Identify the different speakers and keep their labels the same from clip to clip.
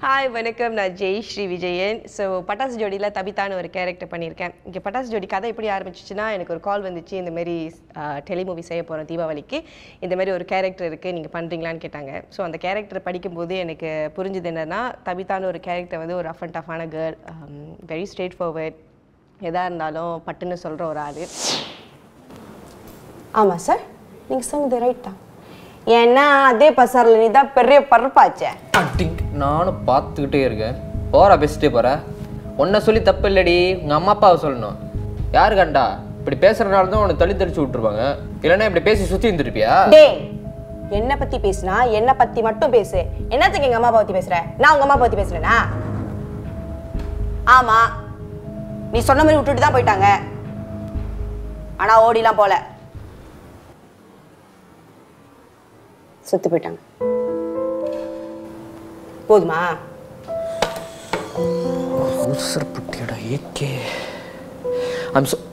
Speaker 1: hi வணக்கம் நான் Jai Sri Vijayan so பட்டாசு ஜோடியில் தபிதான்னு ஒரு கேரக்டர் பண்ணியிருக்கேன் இங்கே பட்டாசு ஜோடி கதை எப்படி ஆரம்பிச்சிச்சுன்னா எனக்கு ஒரு கால் வந்துச்சு இந்த மாதிரி டெலிமூவி செய்ய போகிறோம் தீபாவளிக்கு இந்த மாதிரி ஒரு கேரக்டர் இருக்குது நீங்கள் பண்ணுறீங்களான்னு கேட்டாங்க ஸோ அந்த கேரக்டர் படிக்கும்போது எனக்கு புரிஞ்சுது என்னன்னா தபிதான்னு ஒரு கேரக்டர் வந்து ஒரு ரஃப் அண்ட் டஃபான கேர்ள் வெரி ஸ்ட்ரெயிட் ஃபார்வர்ட் எதாக இருந்தாலும் பட்டுன்னு சொல்கிற ஒரு ஆள்
Speaker 2: ஆமாம் சார் நீங்கள் சொன்னது ரைட் தான் ஏன்னா அதே பசாரில் நீ தான் பெரிய பருப்பாச்சே
Speaker 3: டிங் நானும் பார்த்துக்கிட்டே இருக்கேன் போறா பேசிட்டே போற உன்னை சொல்லி தப்பு இல்லடி உங்க அம்மா அப்பாவை சொல்லணும் யாரு கண்டா இப்படி பேசுறதுனால தான் உன்னை தள்ளி தெளிச்சு விட்டுருப்பாங்க இல்லைன்னா இப்படி பேசி சுத்தி இருந்திருப்பியா
Speaker 2: டேய் என்னை பற்றி பேசுனா என்னை பற்றி மட்டும் பேசு என்னத்துக்கு எங்கள் அம்மா அப்பா பற்றி பேசுகிற நான் உங்கள் அம்மா அப்பா பற்றி பேசுகிறேனா ஆமாம் நீ சொன்ன மாதிரி விட்டுட்டு தான் போயிட்டாங்க ஆனால் ஓடிலாம் போல செத்து போயிட்டாங்க போதுமா
Speaker 3: அவசரப்பட்டியடா ஏகே ஐம் so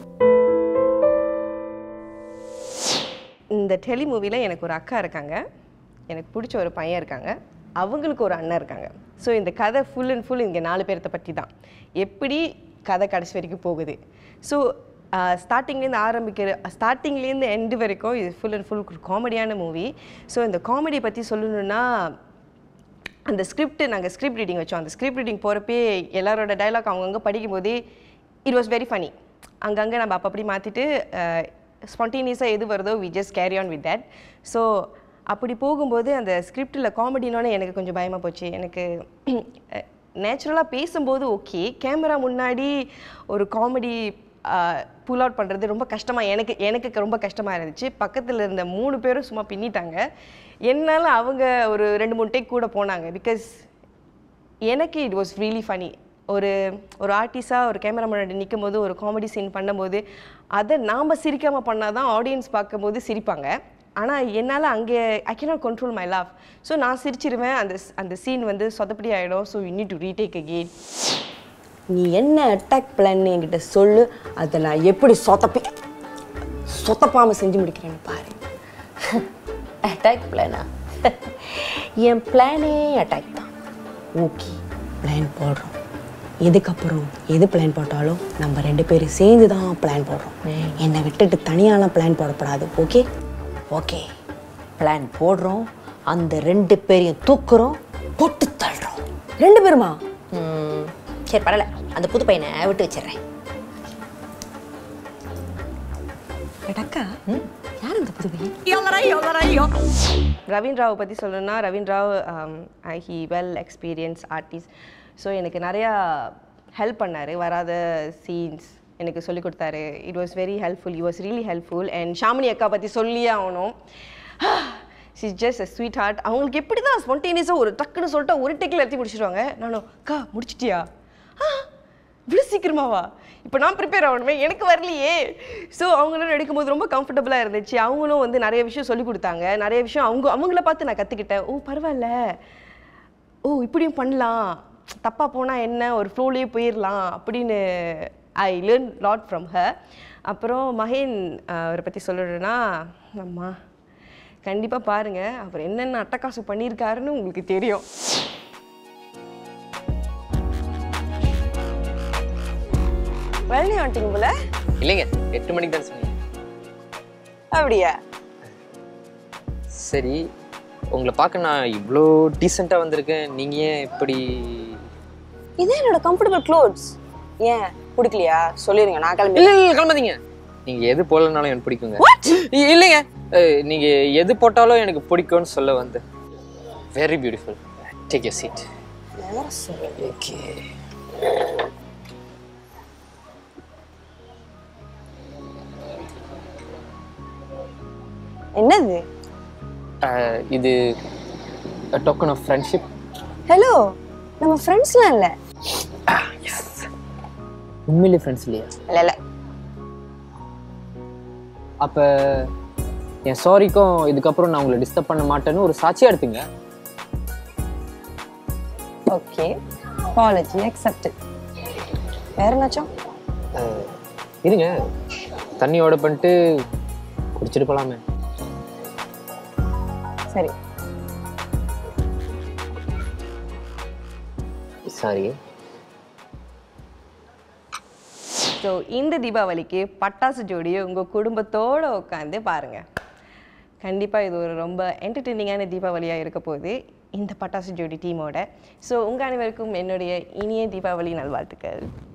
Speaker 1: இந்த டெலி மூவியில் எனக்கு ஒரு அக்கா இருக்காங்க எனக்கு பிடிச்ச ஒரு பையன் இருக்காங்க அவங்களுக்கு ஒரு அண்ணன் இருக்காங்க ஸோ இந்த கதை ஃபுல் அண்ட் ஃபுல் இங்கே நாலு பேர்த்த பற்றி தான் எப்படி கதை கடைசி வரைக்கும் போகுது ஸோ ஸ்டார்டிங்லேருந்து ஆரம்பிக்கிற ஸ்டார்டிங்லேருந்து எண்டு வரைக்கும் இது ஃபுல் அண்ட் ஃபுல் காமெடியான மூவி ஸோ இந்த காமெடியை பற்றி சொல்லணுன்னா அந்த ஸ்கிரிப்ட் நாங்கள் ஸ்கிரிப்ட் ரீடிங் வச்சோம் அந்த ஸ்கிரிப்ட் ரீடிங் போகிறப்பே எல்லாரோட டைலாக் அவங்கவுங்க படிக்கும்போதே இட் வாஸ் வெரி ஃபனி அங்கங்கே நம்ம அப்பப்படி மாற்றிட்டு ஸ்பான்டேனியஸாக எது வருதோ we just carry on with that so அப்படி போகும்போது அந்த ஸ்கிரிப்டில் காமெடினோட எனக்கு கொஞ்சம் பயமாக போச்சு எனக்கு நேச்சுரலாக பேசும்போது ஓகே கேமரா முன்னாடி ஒரு காமெடி புல் அவுட் பண்ணுறது ரொம்ப கஷ்டமாக எனக்கு எனக்கு ரொம்ப கஷ்டமாக இருந்துச்சு பக்கத்தில் இருந்த மூணு பேரும் சும்மா பின்னிட்டாங்க என்னால் அவங்க ஒரு ரெண்டு மூணு டேக் கூட போனாங்க பிகாஸ் எனக்கு இட் வாஸ் ரியலி ஃபனி ஒரு ஒரு ஆர்டிஸ்டாக ஒரு கேமரா முன்னாடி நிற்கும் போது ஒரு காமெடி சீன் பண்ணும்போது அதை நாம் சிரிக்காமல் பண்ணால் தான் ஆடியன்ஸ் பார்க்கும்போது சிரிப்பாங்க ஆனால் என்னால் அங்கே I cannot control my laugh so நான் சிரிச்சிருவேன் அந்த அந்த சீன் வந்து சொதப்படி ஆகிடும் so you need to retake again
Speaker 2: நீ என்ன அட்டாக் பிளான் என்கிட்ட சொல்லு அதை நான் எப்படி சொத்தப்பி சொத்தப்பாம செஞ்சு முடிக்கிறேன்னு பாரு அட்டாக் பிளானா என் பிளானே அட்டாக் தான் ஓகே பிளான் போடுறோம் இதுக்கப்புறம் எது பிளான் போட்டாலும் நம்ம ரெண்டு பேரும் சேர்ந்து தான் பிளான் போடுறோம் என்னை விட்டுட்டு தனியாலாம் பிளான் போடப்படாது ஓகே ஓகே பிளான் போடுறோம் அந்த ரெண்டு பேரையும் தூக்குறோம் போட்டு தள்ளுறோம் ரெண்டு பேருமா ம், சரி பரவாயில்ல அந்த புது பையனை விட்டு வச்சிடுறேன் அக்கா யார் அந்த புது பையன்
Speaker 1: ரவீன் ராவை பற்றி சொல்லணும்னா Raveen Rao he well experience artist so எனக்கு நிறையா ஹெல்ப் பண்ணார் வராத சீன்ஸ் எனக்கு சொல்லி கொடுத்தாரு it was very helpful you was really helpful and Shamini அக்கா பற்றி சொல்லியே ஆகணும் she's just a sweet heart அவங்களுக்கு எப்படி தான் ஸ்பான்டேனியஸாக ஒரு டக்குன்னு சொல்லிட்டு ஒரு டெக்கில் எடுத்து முடிச்சிடுவாங்க நானும் அக்கா முடிச்சிட்டியா ஆ இவ்வளோ சீக்கிரமாவா இப்போ நான் ப்ரிப்பேர் ஆகணுமே எனக்கு வரலையே ஸோ அவங்களும் நடிக்கும்போது ரொம்ப கம்ஃபர்டபுளாக இருந்துச்சு அவங்களும் வந்து நிறைய விஷயம் சொல்லி கொடுத்தாங்க நிறைய விஷயம் அவங்க அவங்கள பார்த்து நான் கற்றுக்கிட்டேன் ஓ பரவாயில்ல ஓ இப்படியும் பண்ணலாம் தப்பாக போனால் என்ன ஒரு ஃப்ளோலேயே போயிடலாம் அப்படின்னு I learn lot from her அப்புறம் மகேன் அஹ், அவரை பற்றி சொல்லணும்னா அம்மா கண்டிப்பாக பாருங்கள் அவர் என்னென்ன அட்டகாசம் பண்ணியிருக்காருன்னு உங்களுக்கு தெரியும்
Speaker 2: வெள்ளி வந்துட்டீங்க போல
Speaker 3: இல்லைங்க எட்டு மணிக்கு தான் சொன்னீங்க
Speaker 2: அப்படியா
Speaker 3: சரி உங்களை பார்க்க நான் இவ்வளோ டீசெண்டாக வந்திருக்கேன் நீங்கள் ஏன் இப்படி
Speaker 2: இதே என்னோட கம்ஃபர்டபுள் க்ளோத்ஸ் ஏன் பிடிக்கலையா சொல்லிருங்க நான் கிளம்பி
Speaker 3: இல்லை இல்லை கிளம்பாதீங்க நீங்கள் எது போடலனாலும் எனக்கு பிடிக்குங்க இ- இல்லைங்க அஹ், நீங்க எது போட்டாலும் எனக்கு பிடிக்கும்னு சொல்ல வந்து very beautiful take you seat okay
Speaker 2: என்னது
Speaker 3: இது டோக்கன் ஆஃப் ஃப்ரெண்ட்ஷிப்
Speaker 2: ஹலோ நம்ம ஃப்ரெண்ட்ஸ்லாம் இல்ல
Speaker 3: உண்மையிலே ஃப்ரெண்ட்ஸ் இல்லையா
Speaker 2: இல்ல இல்ல
Speaker 3: அப்போ என் சாரிக்கும் இதுக்கப்புறம் நான் உங்களை டிஸ்டர்ப் பண்ண மாட்டேன்னு ஒரு சாட்சியாக எடுத்துங்க
Speaker 2: ஓகே அப்பாலஜி அக்செப்டட் வேற என்னாச்சும்
Speaker 3: அஹ், இருங்க தண்ணியோட பண்ணிட்டு குடிச்சிட்டு போலாமே
Speaker 2: சரி
Speaker 3: சாரி
Speaker 1: ஸோ இந்த தீபாவளிக்கு பட்டாசு ஜோடியை உங்கள் குடும்பத்தோடு உட்காந்து பாருங்கள் கண்டிப்பாக இது ஒரு ரொம்ப என்டர்டெய்னிங்கான தீபாவளியாக இருக்க போகுது இந்த பட்டாசு ஜோடி டீமோட ஸோ உங்கள் அனைவருக்கும் என்னுடைய இனிய தீபாவளி நல்வாழ்த்துக்கள்